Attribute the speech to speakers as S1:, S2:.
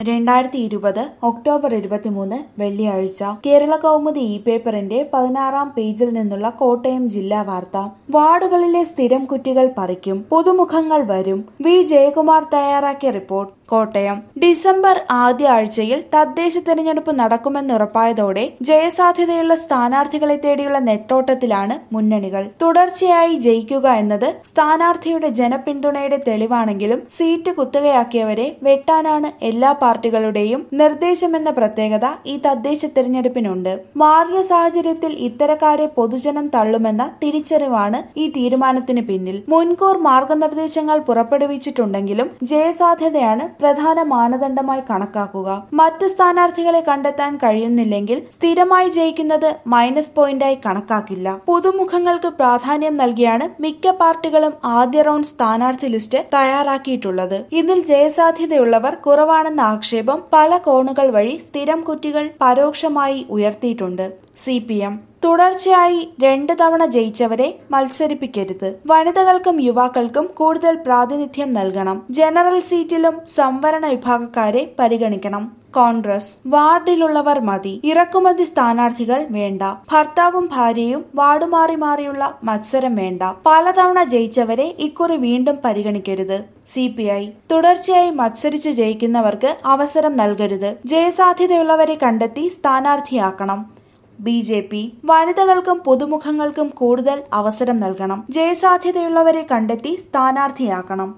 S1: രണ്ടായിരത്തി ഇരുപത് ഒക്ടോബർ ഇരുപത്തിമൂന്ന് വെള്ളിയാഴ്ച കേരള കൗമുദി ഇ പേപ്പറിന്റെ പതിനാറാം പേജിൽ നിന്നുള്ള കോട്ടയം ജില്ലാ വാർത്ത വാർഡുകളിലെ സ്ഥിരം കുറ്റികൾ പറിക്കും പുതുമുഖങ്ങൾ വരും വി ജയകുമാർ തയ്യാറാക്കിയ റിപ്പോർട്ട് കോട്ടയം ഡിസംബർ ആദ്യ ആഴ്ചയിൽ തദ്ദേശ തെരഞ്ഞെടുപ്പ് നടക്കുമെന്നുറപ്പായതോടെ ജയസാധ്യതയുള്ള സ്ഥാനാർത്ഥികളെ തേടിയുള്ള നെട്ടോട്ടത്തിലാണ് മുന്നണികൾ തുടർച്ചയായി ജയിക്കുക എന്നത് സ്ഥാനാർത്ഥിയുടെ ജനപിന്തുണയുടെ തെളിവാണെങ്കിലും സീറ്റ് കുത്തകയാക്കിയവരെ വെട്ടാനാണ് എല്ലാ പാർട്ടികളുടെയും നിർദ്ദേശമെന്ന പ്രത്യേകത ഈ തദ്ദേശ തെരഞ്ഞെടുപ്പിനുണ്ട് മാറിയ സാഹചര്യത്തിൽ ഇത്തരക്കാരെ പൊതുജനം തള്ളുമെന്ന തിരിച്ചറിവാണ് ഈ തീരുമാനത്തിന് പിന്നിൽ മുൻകൂർ മാർഗനിർദ്ദേശങ്ങൾ പുറപ്പെടുവിച്ചിട്ടുണ്ടെങ്കിലും ജയസാധ്യതയാണ് പ്രധാന മാനദണ്ഡമായി കണക്കാക്കുക മറ്റു സ്ഥാനാർത്ഥികളെ കണ്ടെത്താൻ കഴിയുന്നില്ലെങ്കിൽ സ്ഥിരമായി ജയിക്കുന്നത് മൈനസ് പോയിന്റായി കണക്കാക്കില്ല പുതുമുഖങ്ങൾക്ക് പ്രാധാന്യം നൽകിയാണ് മിക്ക പാർട്ടികളും ആദ്യ റൗണ്ട് സ്ഥാനാർത്ഥി ലിസ്റ്റ് തയ്യാറാക്കിയിട്ടുള്ളത് ഇതിൽ ജയസാധ്യതയുള്ളവർ കുറവാണെന്ന ആക്ഷേപം പല കോണുകൾ വഴി സ്ഥിരം കുറ്റികൾ പരോക്ഷമായി ഉയർത്തിയിട്ടുണ്ട് സി പി എം തുടർച്ചയായി രണ്ട് തവണ ജയിച്ചവരെ മത്സരിപ്പിക്കരുത് വനിതകൾക്കും യുവാക്കൾക്കും കൂടുതൽ പ്രാതിനിധ്യം നൽകണം ജനറൽ സീറ്റിലും സംവരണ വിഭാഗക്കാരെ പരിഗണിക്കണം കോൺഗ്രസ് വാർഡിലുള്ളവർ മതി ഇറക്കുമതി സ്ഥാനാർത്ഥികൾ വേണ്ട ഭർത്താവും ഭാര്യയും വാർഡ് മാറി മാറിയുള്ള മത്സരം വേണ്ട പലതവണ ജയിച്ചവരെ ഇക്കുറി വീണ്ടും പരിഗണിക്കരുത് സി പി ഐ തുടർച്ചയായി മത്സരിച്ച് ജയിക്കുന്നവർക്ക് അവസരം നൽകരുത് ജയസാധ്യതയുള്ളവരെ കണ്ടെത്തി സ്ഥാനാർത്ഥിയാക്കണം ബി ജെ പി വനിതകൾക്കും പുതുമുഖങ്ങൾക്കും കൂടുതൽ അവസരം നൽകണം ജയസാധ്യതയുള്ളവരെ കണ്ടെത്തി സ്ഥാനാർത്ഥിയാക്കണം